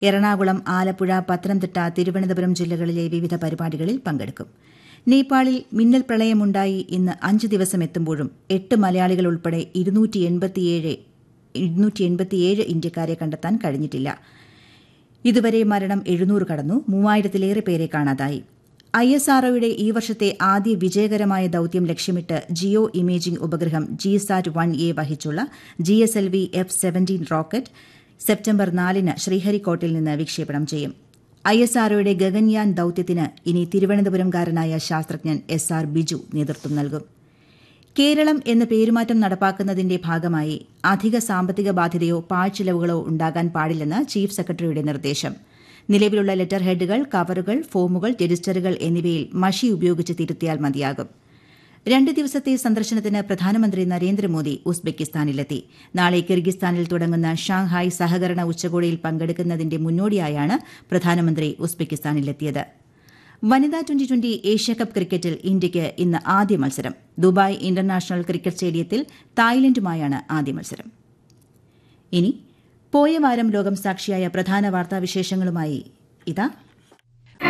എറണാകുളം ആലപ്പുഴ പത്തനംതിട്ട തിരുവനന്തപുരം ജില്ലകളിലെ വിവിധ പരിപാടികളിൽ പങ്കെടുക്കും നേപ്പാളിൽ മിന്നൽ പ്രളയമുണ്ടായി ഇന്ന് അഞ്ച് ദിവസം എത്തുമ്പോഴും എട്ട് മലയാളികൾ ഉൾപ്പെടെ ഇരുന്നൂറ്റി ഇന്ത്യക്കാരെ കണ്ടെത്താൻ കഴിഞ്ഞിട്ടില്ല ഇതുവരെ മരണം എഴുന്നൂറ് കടന്നു മൂവായിരത്തിലേറെ പേരെ കാണാതായി ഐ എസ് ആർഒയുടെ ഈ വർഷത്തെ ആദ്യ വിജയകരമായ ദൌത്യം ലക്ഷ്യമിട്ട് ജിയോ ഇമേജിംഗ് ഉപഗ്രഹം ജി സാറ്റ് വൺ എ വഹിച്ചുള്ള G S L V F seventeen rocket September നാലിന് ശ്രീഹരിക്കോട്ടിൽ നിന്ന് വിക്ഷേപണം ചെയ്യും ഐ എസ് ആർഒയുടെ ഗഗൻയാൻ ദൌത്യത്തിന് ഇനി തിരുവനന്തപുരംകാരനായ ശാസ്ത്രജ്ഞൻ എസ് ആർ ബിജു നേതൃത്വം നൽകും കേരളം എന്ന പേരുമാറ്റം നടപ്പാക്കുന്നതിന്റെ ഭാഗമായി അധിക സാമ്പത്തിക ബാധ്യതയോ പാഴ്ചിലവുകളോ ഉണ്ടാകാൻ പാടില്ലെന്ന് ചീഫ് സെക്രട്ടറിയുടെ നിർദ്ദേശം നിലവിലുള്ള ലെറ്റർ ഹെഡുകൾ കവറുകൾ ഫോമുകൾ രജിസ്റ്ററുകൾ എന്നിവയിൽ മഷി ഉപയോഗിച്ച് തിരുത്തിയാൽ മതിയാകും രണ്ട് ദിവസത്തെ സന്ദർശനത്തിന് പ്രധാനമന്ത്രി നരേന്ദ്രമോദി ഉസ്ബെക്കിസ്ഥാനിലെത്തി നാളെ കിർഗിസ്ഥാനിൽ തുടങ്ങുന്ന ഷാങ്ഹായ് സഹകരണ ഉച്ചകോടിയിൽ പങ്കെടുക്കുന്നതിന്റെ മുന്നോടിയായാണ് പ്രധാനമന്ത്രി ഉസ്ബെക്കിസ്ഥാനിലെത്തിയത് വനിതാ ട്വന്റി ട്വന്റി ഏഷ്യാകപ്പ് ക്രിക്കറ്റിൽ ഇന്ത്യയ്ക്ക് ഇന്ന് ആദ്യ മത്സരം ദുബായ് ഇന്റർനാഷണൽ ക്രിക്കറ്റ് സ്റ്റേഡിയത്തിൽ തായ്ലൻഡുമായാണ് ആദ്യ മത്സരം ഇനി പോയ വാരം ലോകം സാക്ഷിയായ പ്രധാന വാർത്താവിശേഷങ്ങളുമായി ഇതാ